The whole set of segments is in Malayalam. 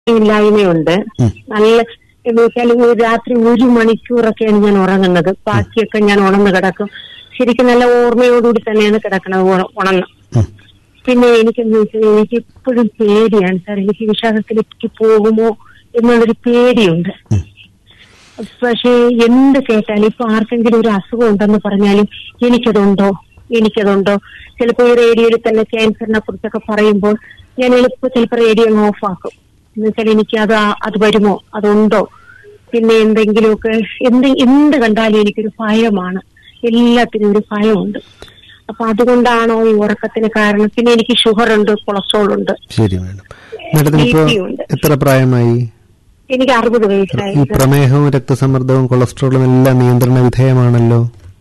ഇല്ലായ്മയുണ്ട് നല്ല എന്ന് വെച്ചാൽ ഒരു രാത്രി ഒരു മണിക്കൂറൊക്കെയാണ് ഞാൻ ഉറങ്ങുന്നത് ബാക്കിയൊക്കെ ഞാൻ ഉണർന്ന് കിടക്കും ശരിക്കും നല്ല ഓർമ്മയോടുകൂടി തന്നെയാണ് കിടക്കണത് ഉണ- ഉണർന്ന് ഉം. പിന്നെ എനിക്കെന്ന് വെച്ചാൽ എനിക്ക് എപ്പോഴും പേടിയാണ് സാർ എനിക്ക് വിശ്വാസത്തിലേക്ക് പോകുമോ എന്നുള്ളൊരു പേടിയുണ്ട് ഉം. പക്ഷേ എന്ത് കേട്ടാലും ഇപ്പൊ ആർക്കെങ്കിലും ഒരു അസുഖം ഉണ്ടെന്ന് പറഞ്ഞാലും എനിക്കതുണ്ടോ എനിക്കതുണ്ടോ ചിലപ്പോൾ ഈ റേഡിയോയിൽ തന്നെ ക്യാൻസറിനെ കുറിച്ചൊക്കെ പറയുമ്പോൾ ഞാൻ എളുപ്പം ചിലപ്പോൾ റേഡിയോ ഓഫ് ആക്കും എന്ന് വെച്ചാൽ എനിക്ക് അത് ആ- അത് വരുമോ അതുണ്ടോ പിന്നെ എന്തെങ്കിലുമൊക്കെ എന്ത് എന്ത് കണ്ടാലും എനിക്കൊരു ഭയമാണ് എല്ലാത്തിനും ഒരു ഭയമുണ്ട് അപ്പൊ അതുകൊണ്ടാണോ ഈ ഉറക്കത്തിന് കാരണം പിന്നെ എനിക്ക് ഷുഗർ ഉണ്ട് കൊളസ്ട്രോൾ ഉണ്ട് ശരി മാഡം മാഡത്തിന് ഇപ്പോ BP ഉണ്ട്. എത്ര പ്രായമായി എനിക്ക് അറുപത് വയസ്സായി ഈ പ്രമേഹവും രക്തസമ്മർദ്ദവും കൊളസ്ട്രോളും എല്ലാം നിയന്ത്രണ വിധേയമാണല്ലോ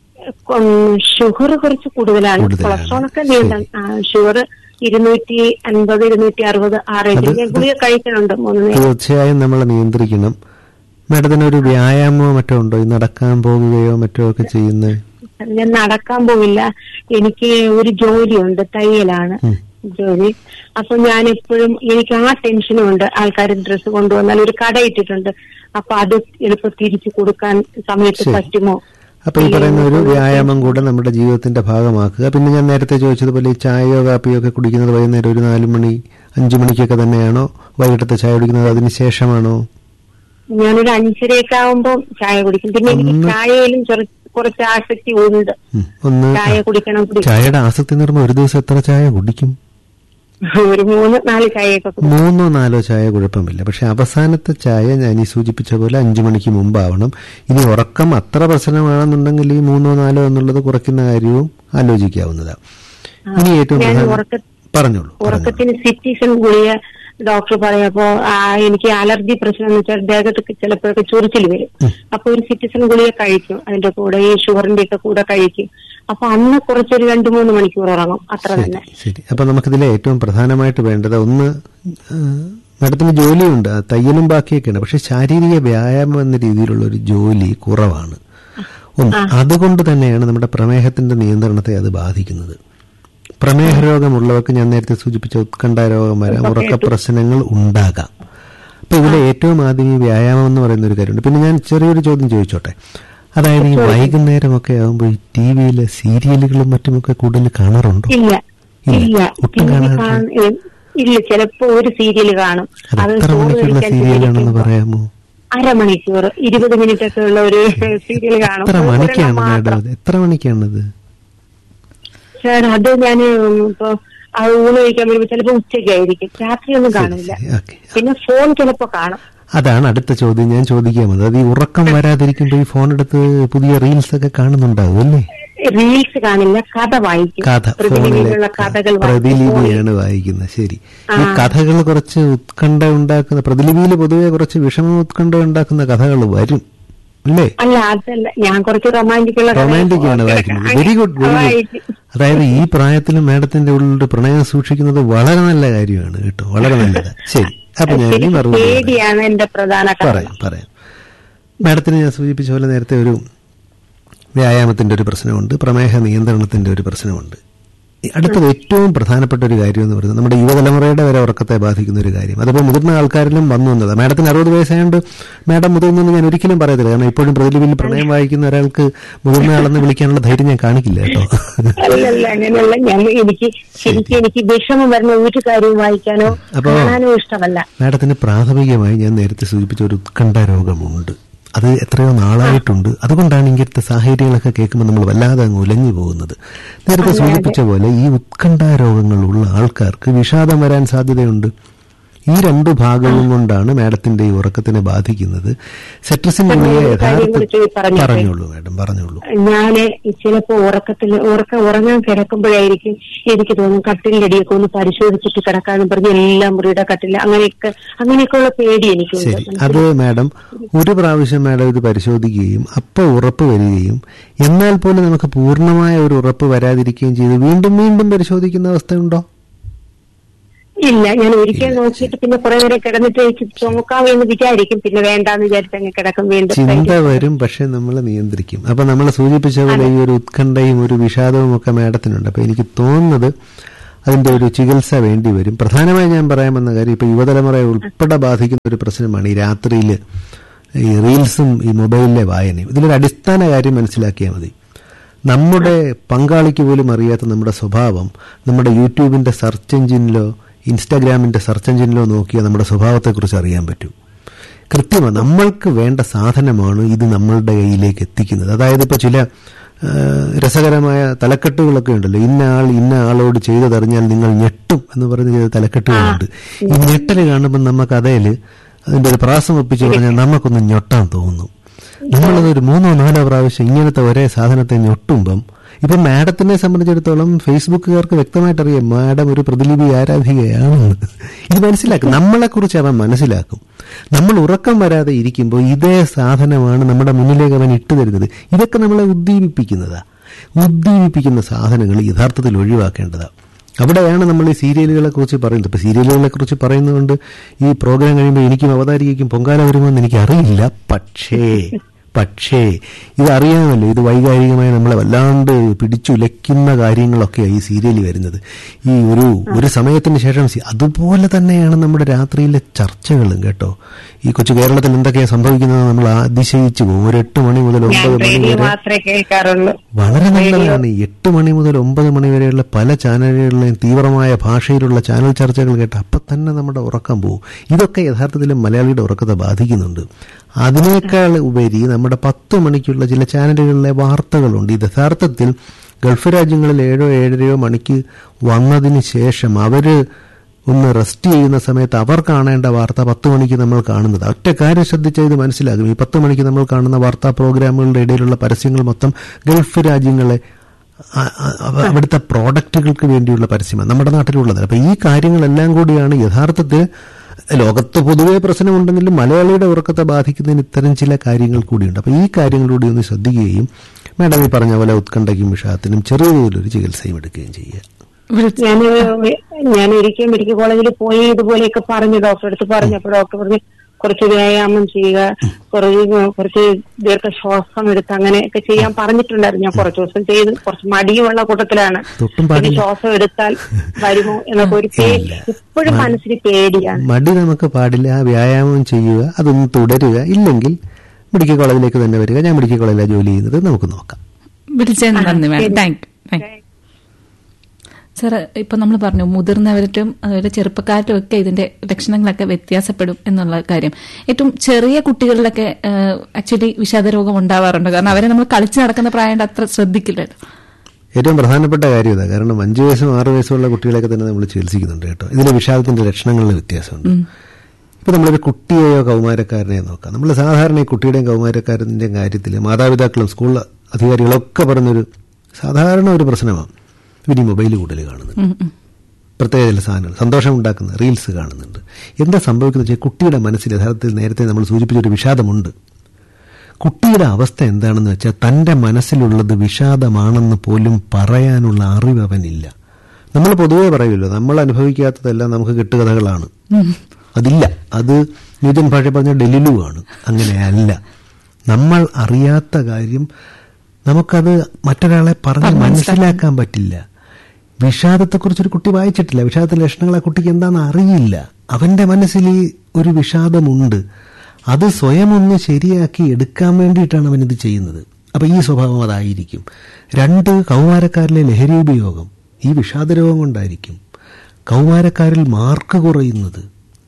ഷുഗർ കുറച്ച് കൂടുതലാണ് കൂടുതലാണ്. കൊളസ്ട്രോൾ ഒക്കെ നിയന്ത്രണം ഷുഗർ ഇരുന്നൂറ്റി അൻപത് ഇരുന്നൂറ്റി അറുപത് ആ റേഞ്ചിൽ ഞാൻ ഗുളിക കഴിക്കുന്നുണ്ട് മൂന്ന് നേരം തീർച്ചയായും നമ്മൾ നിയന്ത്രിക്കണം മാഡത്തിന് ഒരു വ്യായാമമോ മറ്റോ ഉണ്ടോ ഈ നടക്കാൻ പോകുകയോ മറ്റോ ഒക്കെ ചെയ്യുന്നത് ഞാൻ നടക്കാൻ പോവില്ല എനിക്ക് ഒരു ജോലിയുണ്ട് തയ്യലാണ് ഉം. ജോലി അപ്പൊ ഞാൻ എപ്പോഴും എനിക്ക് ആ ടെൻഷനും ഉണ്ട് ആൾക്കാർ ഡ്രസ്സ് കൊണ്ടുവന്നാൽ ഒരു കട ഇട്ടിട്ടുണ്ട് അപ്പൊ അത് എളുപ്പം തിരിച്ചു കൊടുക്കാൻ സമയത്ത് ശരി. പറ്റുമോ അപ്പൊ ഈ പറയുന്ന ഒരു വ്യായാമം കൂടെ നമ്മുടെ ജീവിതത്തിന്റെ ഭാഗമാക്കുക പിന്നെ ഞാൻ നേരത്തെ ചോദിച്ചതുപോലെ ഈ ചായയോ കാപ്പിയോ ഒക്കെ കുടിക്കുന്നത് വൈകുന്നേരം ഒരു നാല് മണി അഞ്ചു മണിക്കൊക്കെ തന്നെയാണോ വൈകിട്ടത്തെ ചായ കുടിക്കുന്നത് അതിന് ശേഷമാണോ ഞാനൊരു അഞ്ചരയൊക്കെ ആവുമ്പോ ചായ കുടിക്കും പിന്നെ എനിക്ക് ഒന്ന് ചായയിലും ചെറു- കുറച്ച് ആസക്തി ഉണ്ട് ഉം, ഒന്ന് ചായ കുടിക്കണം കുടിക്കണം ചായയുടെ ആസക്തി എന്ന് പറയുമ്പോൾ ഒരു ദിവസം എത്ര ചായ കുടിക്കും ഒരു മൂന്ന് നാല് ചായയൊക്കെ കുടിക്കും മൂന്നോ നാലോ ചായ കുഴപ്പമില്ല പക്ഷെ അവസാനത്തെ ചായ ഞാൻ ഈ സൂചിപ്പിച്ച പോലെ അഞ്ചു മണിക്ക് മുമ്പാവണം ഇനി ഉറക്കം അത്ര പ്രശ്നമാണെന്നുണ്ടെങ്കിൽ ഈ മൂന്നോ നാലോ എന്നുള്ളത് കുറയ്ക്കുന്ന കാര്യവും ആലോചിക്കാവുന്നതാണ് ഇനി ഏറ്റവും ഞാൻ പ്രധാനം ഉറക്ക പറഞ്ഞോളൂ പറഞ്ഞോളൂ. ഉറക്കത്തിന് സിറ്റിസൺ ഗുളിക ഡോക്ടർ പറയപ്പോ ആ, എനിക്ക് അലർജി പ്രശ്നം എന്ന് വെച്ചാൽ ദേഹത്തൊക്കെ ചിലപ്പോഴൊക്കെ ചൊറിച്ചിൽ വരും അപ്പൊ ഒരു സിറ്റിസൺ ഗുളിക കഴിക്കും അതിന്റെ കൂടെ ഈ ഷുഗറിന്റെ ഒക്കെ കൂടെ കഴിക്കും അപ്പൊ അന്ന് കുറച്ചൊരു രണ്ടു മൂന്ന് മണിക്കൂർ ഉറങ്ങും അത്ര ശരി തന്നെ ശരി അപ്പൊ നമുക്കിതിലെ ഏറ്റവും പ്രധാനമായിട്ട് വേണ്ടത് ഒന്ന് ആ, മാഡത്തിന് ജോലിയുണ്ട് ആ, തയ്യലും ബാക്കിയൊക്കെയുണ്ട് പക്ഷെ ശാരീരിക വ്യായാമം എന്ന രീതിയിലുള്ള ഒരു ജോലി കുറവാണ് ഒന്ന് അതുകൊണ്ട് തന്നെയാണ് നമ്മുടെ പ്രമേഹത്തിന്റെ നിയന്ത്രണത്തെ അത് ബാധിക്കുന്നത് പ്രമേഹ രോഗമുള്ളവർക്ക് ഞാൻ നേരത്തെ സൂചിപ്പിച്ച ഉത്കണ്ഠ രോഗം വരാം ഉറക്ക പ്രശ്നങ്ങൾ ഉണ്ടാകാം അപ്പൊ ഇതിലെ ഏറ്റവും ആദ്യം ഈ വ്യായാമം എന്ന് പറയുന്ന ഒരു കാര്യമുണ്ട് പിന്നെ ഞാൻ ചെറിയൊരു ചോദ്യം ചോദിച്ചോട്ടെ അതായത് ഈ വൈകുന്നേരമൊക്കെ ആകുമ്പോൾ ഈ ടി വിയിലെ സീരിയലുകളും മറ്റുമൊക്കെ കൂടുതൽ കാണാറുണ്ടോ ഇല്ല ഇല്ല. ഇല്ല ഒട്ടും TV കാണാറില്ല. കാണ- ഏ, ഇല്ല ചിലപ്പോ ഒരു സീരിയൽ കാണും അത് അത് എത്ര ചോറ് മണിക്കുള്ള കഴിക്കാൻ സീരിയലാണെന്ന് ചെന്നിരിക്കുമ്പോ പറയാമോ അരമണിക്കൂർ ഇരുപത് മിനിറ്റ് ഒക്കെ ഉള്ള ഒരു സീരിയൽ കാണും എത്ര ഒരെണ്ണം മണിക്കാണ് മാഡം മാത്രം അത് എത്ര മണിക്കാണത് സാർ അത് ഞാൻ ഇപ്പൊ ആ ഊണ് കഴിക്കാൻ വരുമ്പോ ചിലപ്പോ ഉച്ചയ്ക്കായിരിക്കും രാത്രി ഒന്നും കാണില്ല ശരി, ഓക്കെ. പിന്നെ ഫോൺ ചിലപ്പോ കാണും അതാണ് അടുത്ത ചോദ്യം ഞാൻ ചോദിക്കാൻ വന്നത് അത് ഈ ഉറക്കം വരാതിരിക്കുമ്പോ ഈ ഫോൺ എടുത്ത് പുതിയ റീൽസ് ഒക്കെ കാണുന്നുണ്ടാവും അല്ലേ റീൽസ് കാണില്ല കഥ വായിക്കും കഥ ഫോണിലെ പ്രതിലിപിയിലുള്ള കഥകൾ വായിക്കും പ്രതിലിപിയാണ് വായിക്കുന്നത് ശരി ഈ കഥകൾ കുറച്ച് ഉത്കണ്ഠ ഉണ്ടാക്കുന്ന പ്രതിലിപിയിൽ പൊതുവെ കുറച്ച് വിഷമ ഉത്കണ്ഠ ഉണ്ടാക്കുന്ന കഥകൾ വരും അല്ലേ അല്ല അതല്ല ഞാൻ കുറച്ച് റൊമാൻറ്റിക് ഉള്ള കഥകൾ റൊമാൻറ്റിക് ആണ് വായിക്കുന്നത് വെരി ഗുഡ് വെരി ഗുഡ് വായിക്കും. അതായത് ഈ പ്രായത്തിൽ മാഡത്തിന്റെ ഉള്ളിൽ പ്രണയം സൂക്ഷിക്കുന്നത് വളരെ നല്ല കാര്യമാണ് കേട്ടോ വളരെ നല്ലത് ശരി അപ്പൊ ഞാൻ ഇനി ശരിക്കും മറുപടി പറയാം. പേടിയാണ് എന്റെ പ്രധാന കാരണം പറയാം പറയാം മാഡത്തിന് ഞാൻ സൂചിപ്പിച്ച പോലെ നേരത്തെ ഒരു വ്യായാമത്തിന്റെ ഒരു പ്രശ്നമുണ്ട് പ്രമേഹ നിയന്ത്രണത്തിന്റെ ഒരു പ്രശ്നമുണ്ട് ഈ അടുത്തത് ഏറ്റവും പ്രധാനപ്പെട്ട ഒരു കാര്യം എന്ന് പറയുന്നത് നമ്മുടെ യുവതലമുറയുടെ വരെ ഉറക്കത്തെ ബാധിക്കുന്ന ഒരു കാര്യം അതിപ്പോൾ മുതിർന്ന ആൾക്കാരിലും വന്നു വന്നത് മാഡത്തിന് അറുപത് വയസ്സായതുകൊണ്ട് മാഡം മുതിർന്നെന്ന് ഞാൻ ഒരിക്കലും പറയത്തില്ല കാരണം ഇപ്പോഴും പ്രതിലിപിയിൽ പ്രണയം വായിക്കുന്ന ഒരാൾക്ക് മുതിർന്ന ആളെന്ന് വിളിക്കാനുള്ള ധൈര്യം ഞാൻ കാണിക്കില്ല കേട്ടോ അല്ലല്ല അങ്ങനെയല്ല ഞാൻ എനിക്ക് ശരിക്കും എനിക്ക് വിഷമം വരുന്ന ഒരു കാര്യവും വായിക്കാനോ അപ്പോ- കാണാനോ ഇഷ്ടമല്ല മാഡത്തിന് പ്രാഥമികമായി ഞാൻ നേരത്തെ സൂചിപ്പിച്ച ഒരു ഉത്കണ്ഠ രോഗമുണ്ട് അത് എത്രയോ നാളായിട്ടുണ്ട് അതുകൊണ്ടാണ് ഇങ്ങനത്തെ സാഹചര്യങ്ങളൊക്കെ കേൾക്കുമ്പോൾ നമ്മൾ വല്ലാതെ അങ്ങ് ഉലഞ്ഞു പോകുന്നത് നേരത്തെ സൂചിപ്പിച്ച പോലെ ഈ ഉത്കണ്ഠ രോഗങ്ങളുള്ള ആൾക്കാർക്ക് വിഷാദം വരാൻ സാധ്യതയുണ്ട് ഈ രണ്ടു ഭാഗവും കൊണ്ടാണ് മാഡത്തിന്റെ ഈ ഉറക്കത്തിനെ ബാധിക്കുന്നത് സെട്രസിൻ ഗുളിക ഒരു കാര്യം യഥാർത്ഥ കൂടി ചോദി- പറഞ്ഞോട്ടെ? പറഞ്ഞോളൂ മാഡം പറഞ്ഞോളൂ ഞാന് ചിലപ്പോ ഉറക്കത്തിൽ ഉറക്കം ഉറങ്ങാൻ കിടക്കുമ്പോഴായിരിക്കും എനിക്ക് തോന്നും കട്ടിലിന്റെ അടിയൊക്കെ ഒന്ന് പരിശോധിച്ചിട്ട് കിടക്കാന്ന് പറഞ്ഞ് എല്ലാ മുറിയുടെ കട്ടില് അങ്ങനെയൊക്കെ അങ്ങനെയൊക്കെയുള്ള പേടി എനിക്കുണ്ട് ശരി അത് മാഡം ഒരു പ്രാവശ്യം മാഡം ഇത് പരിശോധിക്കുകയും അപ്പൊ ഉറപ്പ് വരികയും എന്നാൽ പോലും നമുക്ക് പൂർണ്ണമായ ഒരു ഉറപ്പ് വരാതിരിക്കുകയും ചെയ്ത് വീണ്ടും വീണ്ടും പരിശോധിക്കുന്ന അവസ്ഥയുണ്ടോ ഇല്ല ഞാൻ ഒരിക്കൽ നോക്കിയിട്ട് പിന്നെ കുറെ നേരം കിടന്നിട്ട് എനിക്ക് ചുമക്കാമെന്ന് വിചാരിക്കും പിന്നെ വേണ്ടാന്ന് വിചാരിച്ച് അങ്ങ് കിടക്കും വീണ്ടും ചിന്ത വരും പക്ഷെ നമ്മൾ നിയന്ത്രിക്കും അപ്പൊ നമ്മൾ സൂചിപ്പിച്ച പോലെ ഈ ഒരു ഉത്കണ്ഠയും ഒരു വിഷാദവും ഒക്കെ മാഡത്തിനുണ്ട് അപ്പൊ എനിക്ക് തോന്നുന്നത് അതിന്റെ ഒരു ചികിത്സ വേണ്ടി വരും പ്രധാനമായി ഞാൻ പറയാമെന്ന കാര്യം ഇപ്പൊ യുവതലമുറയെ ഉൾപ്പെടെ ബാധിക്കുന്ന ഒരു പ്രശ്നമാണ് ഈ രാത്രിയിൽ ഈ റീൽസും ഈ മൊബൈലിലെ വായനയും ഇതിലൊരു അടിസ്ഥാന കാര്യം മനസ്സിലാക്കിയാൽ മതി നമ്മുടെ പങ്കാളിക്ക് പോലും അറിയാത്ത നമ്മുടെ സ്വഭാവം നമ്മുടെ യൂട്യൂബിന്റെ സെർച്ച് എഞ്ചിനിലോ ഇൻസ്റ്റാഗ്രാമിന്റെ സെർച്ച് എഞ്ചിനിലോ നോക്കിയാൽ നമ്മുടെ സ്വഭാവത്തെക്കുറിച്ച് അറിയാൻ പറ്റും കൃത്യമാണ് നമ്മൾക്ക് വേണ്ട സാധനമാണ് ഇത് നമ്മളുടെ കയ്യിലേക്ക് എത്തിക്കുന്നത് അതായത് ഇപ്പൊ ചില ആ, രസകരമായ തലക്കെട്ടുകളൊക്കെ ഉണ്ടല്ലോ ഇന്ന ആൾ ഇന്ന ആളോട് ചെയ്തതറിഞ്ഞാൽ നിങ്ങൾ ഞെട്ടും എന്ന് പറഞ്ഞ് ചെയ്ത തലക്കെട്ടുകളുണ്ട് ഈ ഞെട്ടല് കാണുമ്പോൾ നമുക്ക് അതേൽ അതിന്റെ ഒരു പ്രാസം ഒപ്പിച്ച് പറഞ്ഞാൽ നമുക്കൊന്ന് ഞൊട്ടാൻ തോന്നുന്നു നമ്മളത് ഒരു മൂന്നോ നാലോ പ്രാവശ്യം ഇങ്ങനത്തെ ഒരേ സാധനത്തെ ഞൊട്ടുമ്പം ഇപ്പൊ മാഡത്തിനെ സംബന്ധിച്ചിടത്തോളം ഫേസ്ബുക്കുകാർക്ക് വ്യക്തമായിട്ട് അറിയാം മാഡം ഒരു പ്രതിലിപി ആരാധികയാണെന്ന് ഇത് മനസ്സിലാക്കും നമ്മളെ കുറിച്ച് അവൻ മനസ്സിലാക്കും നമ്മൾ ഉറക്കം വരാതെ ഇരിക്കുമ്പോൾ ഇതേ സാധനമാണ് നമ്മുടെ മുന്നിലേക്ക് അവൻ ഇട്ടു തരുന്നത് ഇതൊക്കെ നമ്മളെ ഉദ്ദീപിപ്പിക്കുന്നതാ ഉദ്ദീപിപ്പിക്കുന്ന സാധനങ്ങൾ യഥാർത്ഥത്തിൽ ഒഴിവാക്കേണ്ടതാണ് അവിടെയാണ് നമ്മൾ ഈ സീരിയലുകളെ കുറിച്ച് പറയുന്നത് ഇപ്പൊ സീരിയലുകളെ കുറിച്ച് പറയുന്നതുകൊണ്ട് ഈ പ്രോഗ്രാം കഴിയുമ്പോൾ എനിക്കും അവതാരികയ്ക്കും പൊങ്കാല വരുമെന്ന് എനിക്ക് അറിയില്ല പക്ഷേ പക്ഷേ ഇതറിയാമല്ലോ ഇത് വൈകാരികമായി നമ്മളെ വല്ലാണ്ട് പിടിച്ചുലയ്ക്കുന്ന കാര്യങ്ങളൊക്കെയാണ് ഈ സീരിയലിൽ വരുന്നത് ഈ ഒരു ഒരു സമയത്തിന് ശേഷം സി- അതുപോലെ തന്നെയാണ് നമ്മുടെ രാത്രിയിലെ ചർച്ചകളും കേട്ടോ ഈ കൊച്ചു കേരളത്തിൽ എന്തൊക്കെയാണ് സംഭവിക്കുന്നത് നമ്മൾ അതിശയിച്ചു പോകും ഒരു എട്ട് മണി മുതൽ ഞാൻ ഒമ്പത് മണി റേഡിയോ വരെ മാത്രമേ കേൾക്കാറുള്ളൂ വളരെ നല്ലതാണ് ഈ എട്ട് മണി മുതൽ ഒമ്പത് മണി വരെയുള്ള പല ചാനലുകളിലെയും തീവ്രമായ ഭാഷയിലുള്ള ചാനൽ ചർച്ചകൾ കേട്ട് അപ്പം തന്നെ നമ്മുടെ ഉറക്കം പോകും ഇതൊക്കെ യഥാർത്ഥത്തിൽ മലയാളിയുടെ ഉറക്കത്തെ ബാധിക്കുന്നുണ്ട് അതിനേക്കാൾ ഉപരി നമ്മുടെ പത്ത് മണിക്കുള്ള ചില ചാനലുകളിലെ വാർത്തകളുണ്ട് ഇത് യഥാർത്ഥത്തിൽ ഗൾഫ് രാജ്യങ്ങളിൽ ഏഴോ ഏഴരയോ മണിക്ക് വന്നതിന് ശേഷം അവര് ഒന്ന് റെസ്റ്റ് ചെയ്യുന്ന സമയത്ത് അവർ കാണേണ്ട വാർത്ത പത്ത് മണിക്ക് നമ്മൾ കാണുന്നത് ഒറ്റ കാര്യം ശ്രദ്ധിച്ചാൽ ഇത് മനസ്സിലാകും ഈ പത്ത് മണിക്ക് നമ്മൾ കാണുന്ന വാർത്താ പ്രോഗ്രാമുകളുടെ ഇടയിലുള്ള പരസ്യങ്ങൾ മൊത്തം ഗൾഫ് രാജ്യങ്ങളെ ആ- ആ- അവ- അവിടുത്തെ പ്രോഡക്റ്റുകൾക്ക് വേണ്ടിയുള്ള പരസ്യമാണ് നമ്മുടെ നാട്ടിലുള്ളത് അപ്പൊ ഈ കാര്യങ്ങളെല്ലാം കൂടിയാണ് യഥാർത്ഥത്തിൽ ലോകത്ത് പൊതുവെ പ്രശ്നമുണ്ടെങ്കിലും മലയാളിയുടെ ഉറക്കത്തെ ബാധിക്കുന്നതിന് ഇത്തരം ചില കാര്യങ്ങൾ കൂടിയുണ്ട് അപ്പൊ ഈ കാര്യങ്ങളിലൂടെ ഒന്ന് ശ്രദ്ധിക്കുകയും മാഡം ഈ പറഞ്ഞ പോലെ ഉത്കണ്ഠയ്ക്കും വിഷാദത്തിനും ചെറിയ തോതിലൊരു ചികിത്സയും എടുക്കുകയും ചെയ്യുക വിളിച്ച് ഞാൻ ഞാൻ ഒരിക്കൽ മെഡിക്കൽ കോളേജിൽ പോയി ഇതുപോലെയൊക്കെ പറഞ്ഞു ഡോക്ടറെ അടുത്ത് പറഞ്ഞപ്പോൾ ഡോക്ടർ പറഞ്ഞു കുറച്ച് വ്യായാമം ചെയ്യുക കുറച്ച് കുറച്ച് ദീർഘശ്വാസം എടുത്ത് അങ്ങനെയൊക്കെ ചെയ്യാൻ പറഞ്ഞിട്ടുണ്ടായിരുന്നു ഞാൻ കുറച്ച് ദിവസം ചെയ്ത് കുറച്ച് മടിയുമുള്ള കൂട്ടത്തിലാണ് തൊട്ടും പിന്നെ പാടില്ല ശ്വാസം എടുത്താൽ വരുമോ എന്നൊക്കെ ഒരു പേടി ഇല്ല. ഇപ്പോഴും മനസ്സിൽ പേടിയാണ് മടി നമുക്ക് പാടില്ല ആ വ്യായാമം ചെയ്യുക അതൊന്ന് തുടരുക ഇല്ലെങ്കിൽ മെഡിക്കൽ കോളേജിലേക്ക് തന്നെ വരിക ഞാൻ മെഡിക്കൽ കോളേജിലാണ് ജോലി ചെയ്യുന്നത് നമുക്ക് നോക്കാം വിളിച്ചതിന് നന്ദി മാഡം ശരി. താങ്ക് താങ്ക് സാർ ഇപ്പൊ നമ്മൾ പറഞ്ഞു മുതിർന്നവരിലും അതുപോലെ ചെറുപ്പക്കാരിലും ഒക്കെ ഇതിന്റെ ലക്ഷണങ്ങളൊക്കെ വ്യത്യാസപ്പെടും എന്നുള്ള കാര്യം ഏറ്റവും ചെറിയ കുട്ടികളിലൊക്കെ ആക്ച്വലി വിഷാദരോഗം ഉണ്ടാവാറുണ്ട് കാരണം അവരെ നമ്മൾ കളിച്ചു നടക്കുന്ന പ്രായം അത്ര ശ്രദ്ധിക്കില്ലല്ലോ ഏറ്റവും പ്രധാനപ്പെട്ട കാര്യം ഇതാ കാരണം അഞ്ചു വയസ്സും ആറ് വയസ്സുള്ള കുട്ടികളെയൊക്കെ തന്നെ നമ്മൾ ചികിത്സിക്കുന്നുണ്ട് കേട്ടോ ഇതിലെ വിഷാദത്തിന്റെ ലക്ഷണങ്ങളിൽ വ്യത്യാസമുണ്ട് ഇപ്പൊ നമ്മളൊരു കുട്ടിയെയോ കൗമാരക്കാരനെയോ നോക്കാം നമ്മൾ സാധാരണ ഈ കുട്ടിയുടെയും കൗമാരക്കാരന്റെയും കാര്യത്തിൽ മാതാപിതാക്കളും സ്കൂൾ അധികാരികളൊക്കെ പറഞ്ഞൊരു സാധാരണ ഒരു പ്രശ്നമാണ് ഇവർ ഈ മൊബൈൽ കൂടുതൽ കാണുന്നുണ്ട് ഉം, ഉം. പ്രത്യേക ചില സാധനങ്ങൾ സന്തോഷം ഉണ്ടാക്കുന്ന റീൽസ് കാണുന്നുണ്ട് എന്താ സംഭവിക്കുന്നത് വെച്ചാൽ കുട്ടിയുടെ മനസ്സിൽ യഥാർത്ഥത്തിൽ നേരത്തെ നമ്മൾ സൂചിപ്പിച്ച ഒരു വിഷാദമുണ്ട് കുട്ടിയുടെ അവസ്ഥ എന്താണെന്ന് വെച്ചാൽ തന്റെ മനസ്സിലുള്ളത് വിഷാദമാണെന്ന് പോലും പറയാനുള്ള അറിവ് അവനില്ല നമ്മൾ പൊതുവേ പറയുമല്ലോ നമ്മൾ അനുഭവിക്കാത്തതെല്ലാം നമുക്ക് കെട്ടുകഥകളാണ് അതില്ല അത് ന്യൂജൻ ഭാഷ പറഞ്ഞ ഡെലിലു ആണ് അങ്ങനെയല്ല നമ്മൾ അറിയാത്ത കാര്യം നമുക്കത് മറ്റൊരാളെ പറഞ്ഞ് മനസ്സിലാക്കാൻ പറ്റില്ല വിഷാദത്തെക്കുറിച്ച് ഒരു കുട്ടി വായിച്ചിട്ടില്ല വിഷാദത്തിന്റെ ലക്ഷണങ്ങൾ ആ കുട്ടിക്ക് എന്താണെന്ന് അറിയില്ല അവന്റെ മനസ്സിൽ ഈ ഒരു വിഷാദമുണ്ട് അത് സ്വയം ഒന്ന് ശരിയാക്കി എടുക്കാൻ വേണ്ടിയിട്ടാണ് അവൻ ഇത് ചെയ്യുന്നത് അപ്പൊ ഈ സ്വഭാവം അതായിരിക്കും രണ്ട് കൗമാരക്കാരിലെ ലഹരി ഉപയോഗം ഈ വിഷാദരോഗം കൊണ്ടായിരിക്കും കൗമാരക്കാരിൽ മാർക്ക് കുറയുന്നത്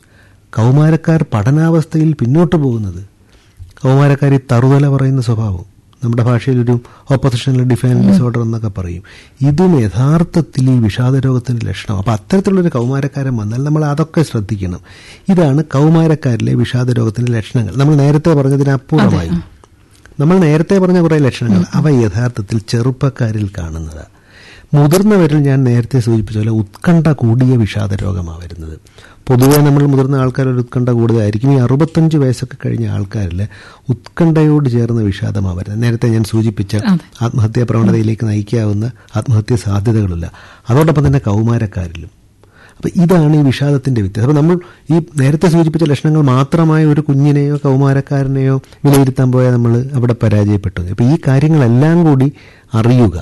കൗമാരക്കാർ പഠനാവസ്ഥയിൽ പിന്നോട്ട് പോകുന്നത് കൗമാരക്കാർ ഈ തറുതല പറയുന്ന സ്വഭാവം നമ്മുടെ ഭാഷയിൽ ഒരു ഓപ്പോസിഷണൽ ഡിഫൈൻ ഡിസോർഡർ എന്നൊക്കെ പറയും ഇതും യഥാർത്ഥത്തിൽ ഈ വിഷാദരോഗത്തിന്റെ ലക്ഷണം അപ്പൊ അത്തരത്തിലുള്ളൊരു കൗമാരക്കാരൻ വന്നാൽ നമ്മൾ അതൊക്കെ ശ്രദ്ധിക്കണം ഇതാണ് കൗമാരക്കാരിലെ വിഷാദരോഗത്തിന്റെ ലക്ഷണങ്ങൾ നമ്മൾ നേരത്തെ പറഞ്ഞതിനപ്പുറമായി നമ്മൾ നേരത്തെ പറഞ്ഞ കുറെ ലക്ഷണങ്ങൾ അവ യഥാർത്ഥത്തിൽ ചെറുപ്പക്കാരിൽ കാണുന്നതാണ് മുതിർന്നവരിൽ ഞാൻ നേരത്തെ സൂചിപ്പിച്ച പോലെ ഉത്കണ്ഠ കൂടിയ വിഷാദ രോഗമാണ് വരുന്നത് പൊതുവെ നമ്മൾ മുതിർന്ന ആൾക്കാരിൽ ഉത്കണ്ഠ കൂടുതലായിരിക്കും ഈ അറുപത്തഞ്ച് വയസ്സൊക്കെ കഴിഞ്ഞ ആൾക്കാരിൽ ഉത്കണ്ഠയോട് ചേർന്ന വിഷാദമാണ് വരുന്നത് നേരത്തെ ഞാൻ സൂചിപ്പിച്ച ആത്മഹത്യാ പ്രവണതയിലേക്ക് നയിക്കാവുന്ന ആത്മഹത്യാ സാധ്യതകളില്ല അതോടൊപ്പം തന്നെ കൗമാരക്കാരിലും അപ്പൊ ഇതാണ് ഈ വിഷാദത്തിന്റെ വ്യത്യാസം അപ്പൊ നമ്മൾ ഈ നേരത്തെ സൂചിപ്പിച്ച ലക്ഷണങ്ങൾ മാത്രമായ ഒരു കുഞ്ഞിനെയോ കൗമാരക്കാരനെയോ വിലയിരുത്താൻ പോയാൽ നമ്മൾ അവിടെ പരാജയപ്പെട്ടു അപ്പൊ ഈ കാര്യങ്ങളെല്ലാം കൂടി അറിയുക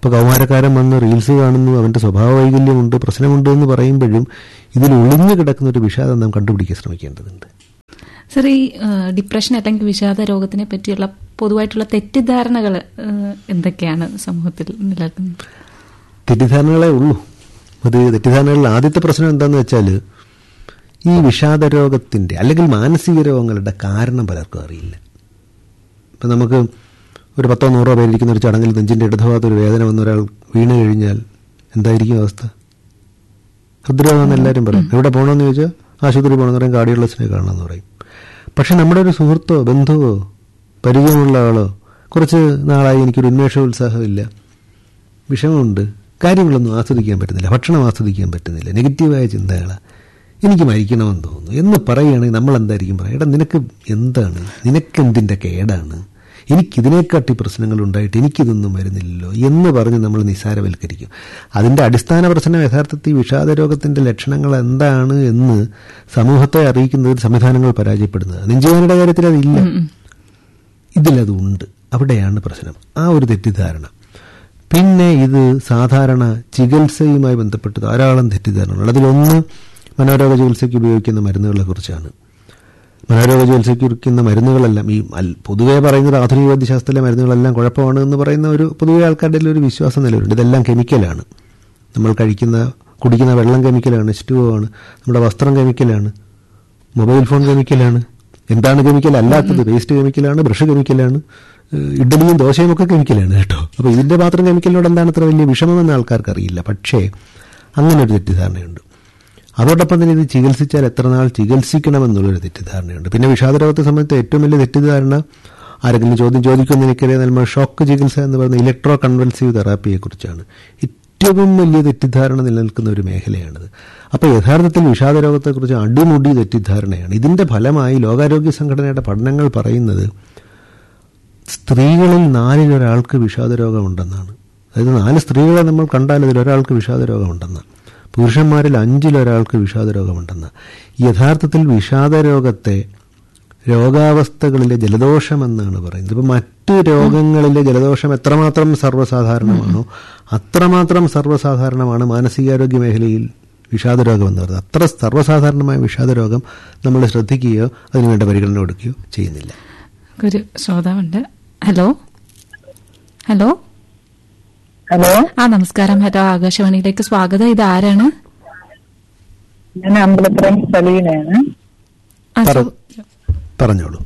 ഇപ്പൊ കൗമാരക്കാരൻ വന്ന് റീൽസ് കാണുന്നു അവന്റെ സ്വഭാവ വൈകല്യമുണ്ട് പ്രശ്നമുണ്ട് എന്ന് പറയുമ്പോഴും ഇതിൽ ഒളിഞ്ഞു കിടക്കുന്ന ഒരു വിഷാദം നാം കണ്ടുപിടിക്കാൻ ശ്രമിക്കേണ്ടതുണ്ട് സർ ഈ ആ, ഡിപ്രഷൻ അല്ലെങ്കിൽ വിഷാദ രോഗത്തിനെ പറ്റിയുള്ള പൊതുവായിട്ടുള്ള തെറ്റിദ്ധാരണകൾ എന്തൊക്കെയാണ് സമൂഹത്തിൽ നിലനിൽക്കുന്നത് തെറ്റിദ്ധാരണകളെ ഉള്ളൂ അത് തെറ്റിദ്ധാരണകളിൽ ആദ്യത്തെ പ്രശ്നം എന്താണെന്ന് വെച്ചാൽ ഈ വിഷാദ രോഗത്തിന്റെ അല്ലെങ്കിൽ മാനസിക രോഗങ്ങളുടെ കാരണം പലർക്കും അറിയില്ല ഇപ്പം നമുക്ക് ഒരു പത്തോ നൂറോ പേരിരിക്കുന്ന ഒരു ചടങ്ങിൽ നെഞ്ചിന്റെ ഇടതുഭാഗത്ത് ഒരു വേദന വന്ന ഒരാൾ വീണ് കഴിഞ്ഞാൽ എന്തായിരിക്കും അവസ്ഥ ഹൃദ്രോഗമെന്ന് എല്ലാവരും പറയും എവിടെ പോകണമെന്ന് ചോദിച്ചാൽ ആശുപത്രി പോകണമെന്ന് പറയും കാർഡിയോളജിസ്റ്റിനെ കാണണമെന്ന് പറയും പക്ഷെ നമ്മുടെ ഒരു സുഹൃത്തോ ബന്ധുവോ പരിചയമുള്ള ആളോ കുറച്ച് നാളായി എനിക്കൊരു ഉന്മേഷ ഉത്സാഹമില്ല വിഷമമുണ്ട് കാര്യങ്ങളൊന്നും ആസ്വദിക്കാൻ പറ്റുന്നില്ല ഭക്ഷണം ആസ്വദിക്കാൻ പറ്റുന്നില്ല നെഗറ്റീവായ ചിന്തകളാണ് എനിക്ക് മരിക്കണമെന്ന് തോന്നുന്നു എന്ന് പറയുകയാണെങ്കിൽ നമ്മൾ എന്തായിരിക്കും പറയുക എടാ നിനക്ക് എന്താണ് നിനക്കെന്തിൻ്റെ കേടാണ് എനിക്കിതിനെക്കാട്ടി പ്രശ്നങ്ങൾ ഉണ്ടായിട്ട് എനിക്കിതൊന്നും വരുന്നില്ലല്ലോ എന്ന് പറഞ്ഞ് നമ്മൾ നിസ്സാരവൽക്കരിക്കും അതിൻ്റെ അടിസ്ഥാന പ്രശ്നം യഥാർത്ഥത്തിൽ വിഷാദ രോഗത്തിൻ്റെ ലക്ഷണങ്ങൾ എന്താണ് എന്ന് സമൂഹത്തെ അറിയിക്കുന്നതിൽ സംവിധാനങ്ങൾ പരാജയപ്പെടുന്നത് നെഞ്ചുവേനയുടെ കാര്യത്തിൽ അതില്ല ഇതിലതുണ്ട് അവിടെയാണ് പ്രശ്നം ആ ഒരു തെറ്റിദ്ധാരണ പിന്നെ ഇത് സാധാരണ ചികിത്സയുമായി ബന്ധപ്പെട്ട് ധാരാളം തെറ്റിദ്ധാരണകൾ അതിലൊന്ന് മനോരോഗ ചികിത്സയ്ക്ക് ഉപയോഗിക്കുന്ന മരുന്നുകളെ കുറിച്ചാണ് മനോരോഗ ചികിത്സയ്ക്ക് ഉപയോഗിക്കുന്ന മരുന്നുകളെല്ലാം ഈ അൽ- പൊതുവേ പറയുന്നത് ആധുനിക വൈദ്യശാസ്ത്രത്തിലെ മരുന്നുകളെല്ലാം കുഴപ്പമാണ് എന്ന് പറയുന്ന ഒരു പൊതുവെ ആൾക്കാരുടെ ഇടയിൽ ഒരു വിശ്വാസം നിലവിലുണ്ട് ഇതെല്ലാം കെമിക്കലാണ് നമ്മൾ കഴിക്കുന്ന കുടിക്കുന്ന വെള്ളം കെമിക്കലാണ് സ്റ്റൂവ് ആണ് നമ്മുടെ വസ്ത്രം കെമിക്കലാണ് മൊബൈൽ ഫോൺ കെമിക്കലാണ് എന്താണ് കെമിക്കൽ അല്ലാത്തത് വേസ്റ്റ് കെമിക്കലാണ് ബ്രഷ് കെമിക്കലാണ് ഏഹ് ഇഡ്ഡലിയും ദോശയും ഒക്കെ കെമിക്കലാണ് കേട്ടോ അപ്പോൾ ഇതിന്റെ മാത്രം കെമിക്കലിനോട് എന്താണ് അത്ര വലിയ വിഷമമെന്ന് ആൾക്കാർക്ക് അറിയില്ല പക്ഷേ അങ്ങനെ ഒരു തെറ്റിദ്ധാരണയുണ്ട് അതോടൊപ്പം തന്നെ ഇത് ചികിത്സിച്ചാൽ എത്ര നാൾ ചികിത്സിക്കണമെന്നുള്ളൊരു തെറ്റിദ്ധാരണയുണ്ട് പിന്നെ വിഷാദരോഗത്തെ സംബന്ധിച്ച് ഏറ്റവും വലിയ തെറ്റിദ്ധാരണ ആരെങ്കിലും ചോദ്യം ചോദിക്കുമെന്ന് എനിക്കറിയാം നമ്മൾ ഷോക്ക് ചികിത്സ എന്ന് പറയുന്ന ഇലക്ട്രോ കൺവൽസീവ് തെറാപ്പിയെ കുറിച്ചാണ് ഏറ്റവും വലിയ തെറ്റിദ്ധാരണ നിലനിൽക്കുന്ന ഒരു മേഖലയാണിത് അപ്പോൾ യഥാർത്ഥത്തിൽ വിഷാദരോഗത്തെക്കുറിച്ച് അടിമുടി തെറ്റിദ്ധാരണയാണ് ഇതിന്റെ ഫലമായി ലോകാരോഗ്യ സംഘടനയുടെ പഠനങ്ങൾ പറയുന്നത് സ്ത്രീകളിൽ നാലിലൊരാൾക്ക് വിഷാദരോഗമുണ്ടെന്നാണ് അതായത് നാല് സ്ത്രീകളെ നമ്മൾ കണ്ടാൽ അതിലൊരാൾക്ക് വിഷാദരോഗമുണ്ടെന്നാണ് പുരുഷന്മാരിൽ അഞ്ചിലൊരാൾക്ക് വിഷാദരോഗമുണ്ടെന്ന് യഥാർത്ഥത്തിൽ വിഷാദരോഗത്തെ രോഗാവസ്ഥകളിലെ ജലദോഷമെന്നാണ് പറയുന്നത് ഇപ്പം മറ്റ് രോഗങ്ങളിലെ ജലദോഷം എത്രമാത്രം സർവ്വസാധാരണമാണോ അത്രമാത്രം സർവ്വസാധാരണമാണ് മാനസികാരോഗ്യ മേഖലയിൽ വിഷാദരോഗം എന്ന് പറയുന്നത് അത്ര സർവ്വസാധാരണമായ വിഷാദരോഗം നമ്മൾ ശ്രദ്ധിക്കുകയോ അതിനുവേണ്ട പരിഗണന കൊടുക്കുകയോ ചെയ്യുന്നില്ല ഒരു ശ്രോതാവുണ്ട് ഹലോ ഹലോ ഹലോ ആ നമസ്കാരം ഹലോ ആകാശവാണിയിലേക്ക് സ്വാഗതം ഇത് ആരാണ് ഞാൻ അമ്പലപ്പുറം സലീനയാണ് ആ, പറ- ചോ- പറഞ്ഞോളൂ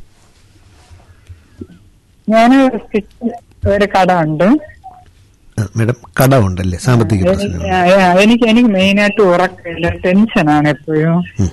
ഞാൻ ഒരു കട ഉണ്ട് ആ, മേഡം കടമുണ്ടല്ലേ സാമ്പത്തിക എനിക്ക് പ്രശ്നങ്ങൾ ആ, ആ, എനിക്ക് എനിക്ക് മെയിനായിട്ട് ഉറക്കമില്ല ടെൻഷനാണ് എപ്പോഴും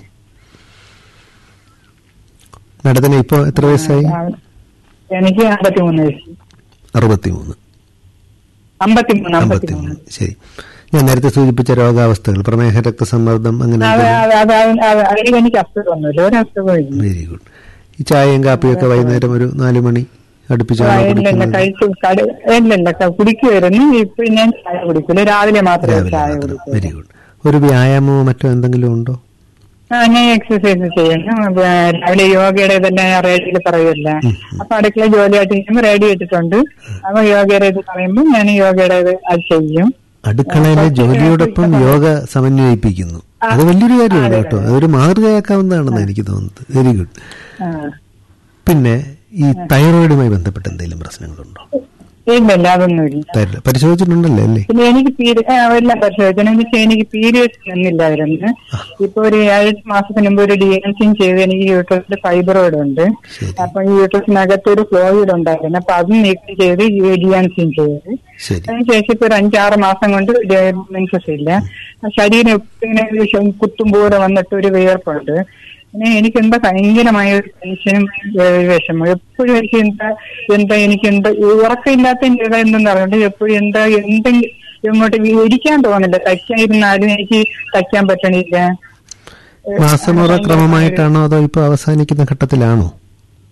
മേഡത്തിന് ഇപ്പോൾ എത്ര വയസ്സായി ആ, എനിക്ക് അമ്പത്തിമൂന്ന് വയസ്സ് അറുപത്തിമൂന്ന് അമ്പത്തിമൂന്ന് അമ്പത്തിമൂന്ന് അമ്പത്തിമൂന്ന് ശരി ഞാൻ നേരത്തെ സൂചിപ്പിച്ച രോഗാവസ്ഥകൾ പ്രമേഹ രക്തസമ്മർദ്ദം അങ്ങനെ അത് അത് അത് അത് അത് അതിൽ എനിക്ക് അസുഖമൊന്നുമില്ല ഒരു അസുഖവും ഇല്ല വെരി ഗുഡ് ഈ ചായയും കാപ്പിയൊക്കെ വൈകുന്നേരം ഒരു നാലു മണി അടുപ്പിച്ചാണോ ഇല്ല ഇല്ല കുടിക്കുന്നത് കഴിച്ചു കട ഇല്ല ഇല്ല ക- കുടിക്കുമായിരുന്നു ഇപ്പൊ ഞാൻ ചായ കുടിക്കില്ല രാവിലെ മാത്രമേ രാവിലെ ചായ മാത്രം കുടിക്കൂ വെരി ഗുഡ് ഒരു വ്യായാമമോ മറ്റോ എന്തെങ്കിലും ഉണ്ടോ ആ, ഞാൻ എക്സസൈസ് ചെയ്യുന്നു അപ്പൊ, രാവിലെ യോഗയുടെ ഇതെല്ലാം റേഡിയോയിൽ പറയുമല്ല അപ്പൊ അടുക്കള ജോലിയായിട്ട് ചെയ്യുമ്പോൾ റേഡിയോ ഇട്ടിട്ടുണ്ട് അപ്പൊ യോഗയുടെ ഇത് പറയുമ്പോൾ ഞാൻ യോഗയുടെ ഇത് അത് ചെയ്യും അടുക്കളയിലെ ജോലിയോടൊപ്പം യോഗ സമന്വയിപ്പിക്കുന്നു അത് വലിയൊരു കാര്യമാണ് കേട്ടോ അതൊരു മാതൃകയാക്കാവുന്നതാണെന്ന് എനിക്ക് തോന്നുന്നത് വെരി ഗുഡ് ആ. പിന്നെ ഈ തൈറോയിഡുമായി ബന്ധപ്പെട്ട് എന്തെങ്കിലും പ്രശ്നങ്ങളുണ്ടോ ഇല്ല ഇല്ല അതൊന്നുമില്ല തൈറോയ്ഡ് പരിശോധിച്ചിട്ടുണ്ടല്ലേ അല്ലേ പിന്നെ എനിക്ക് പീരി ആ, എല്ലാം പരിശോധിച്ചു എനിക്ക് എനിക്ക് പീരിയഡ്സ് ഒന്നില്ലായിരുന്നു ഇപ്പൊ ഒരു ഏഴ് മാസത്തിന് മുമ്പ് ഒരു ഡി എൻ സിയും ചെയ്ത് എനിക്ക് യൂട്രസിൽ ഫൈബ്രോയിഡ് ഉണ്ട് ശരി അപ്പൊ ഈ യൂട്രസിനകത്ത് ഒരു ഫ്ലോയിഡ് ഉണ്ടായിരുന്നു അപ്പൊ അത് നീക്കം ചെയ്ത് ഡി എൻ സിയും ചെയ്ത് ശരി അതിനുശേഷം ഇപ്പൊ ഒരു അഞ്ചാറ് മാസം കൊണ്ട് മെൻസസ് ഇല്ല ആ ശരീരം എപ്പോഴും ഇങ്ങനെ ഒരു ശ- കുത്തും പോലെ വന്നിട്ട് ഒരു വിയർപ്പുണ്ട് പിന്നെ എനിക്ക് എന്താ ഭയങ്കരമായ ഒരു ടെൻഷനും ഏഹ്, വിഷമം എപ്പോഴും എനിക്ക് എന്താ എന്താ എനിക്ക് എന്താ ഈ ഉറക്കമില്ലാത്ത എന്താ എന്തെന്ന് പറഞ്ഞിട്ട് എപ്പോഴും എന്താ എന്തെങ്കിലും ഇങ്ങോട്ട് ഇരിക്കാൻ തോന്നില്ല തയ്ക്കാതിരുന്നാലും എനിക്ക് തയ്ക്കാൻ പറ്റണില്ല മാസമുറ ക്രമമായിട്ടാണോ അതോ ഇപ്പൊ അവസാനിക്കുന്ന ഘട്ടത്തിലാണോ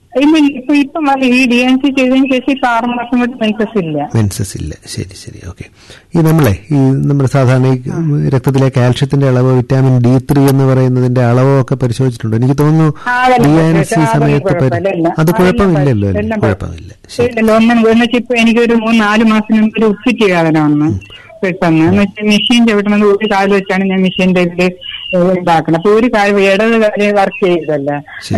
ഇല്ല ഇപ്പൊ ഇപ്പം വല്ല ഈ ഡി എൻ സി ചെയ്തതിന് ശേഷം ഇപ്പൊ ആറ് മാസം കൊണ്ട് മെൻസസ് ഇല്ല മെൻസസ് ഇല്ല ശരി ശരി ഓക്കെ ഈ നമ്മളെ ഈ നമ്മുടെ സാധാരണ ഈ രക്തത്തിലെ കാൽഷ്യത്തിന്റെ അളവ് വിറ്റാമിൻ ഡി ത്രീ എന്ന് പറയുന്നതിന്റെ അളവോ ഒക്കെ പരിശോധിച്ചിട്ടുണ്ട് എനിക്ക് തോന്നുന്നു ആ, അതെല്ലാം ഡി എൻ സി പരിശോധിച്ചു. ആ, സമയത്ത് പരി- കുഴപ്പമില്ല, എല്ലാം. അത് ആ, കുഴപ്പമില്ലല്ലോ എല്ലാം അല്ലേ എല്ലാം കുഴപ്പമില്ല ശരി ഇല്ലല്ലോ ഒന്നും എന്ന് വെച്ചാൽ ഇപ്പൊ എനിക്കൊരു മൂന്ന് നാല് മാസം മുമ്പ് ഒരു ഉച്ചിട്ട് വേദന വന്നു പെട്ടെന്ന് എന്ന് വെച്ചാൽ മെഷീൻ ചവിട്ടുന്നത് ഒരു കാല് വെച്ചാണ് ഞാൻ മെഷീന്റെ ഇതില് ഇതാക്കുന്നത് അപ്പൊ ഒരു കാല് ഇടത് കാല് വർക്ക് ചെയ്തല്ല ശരി.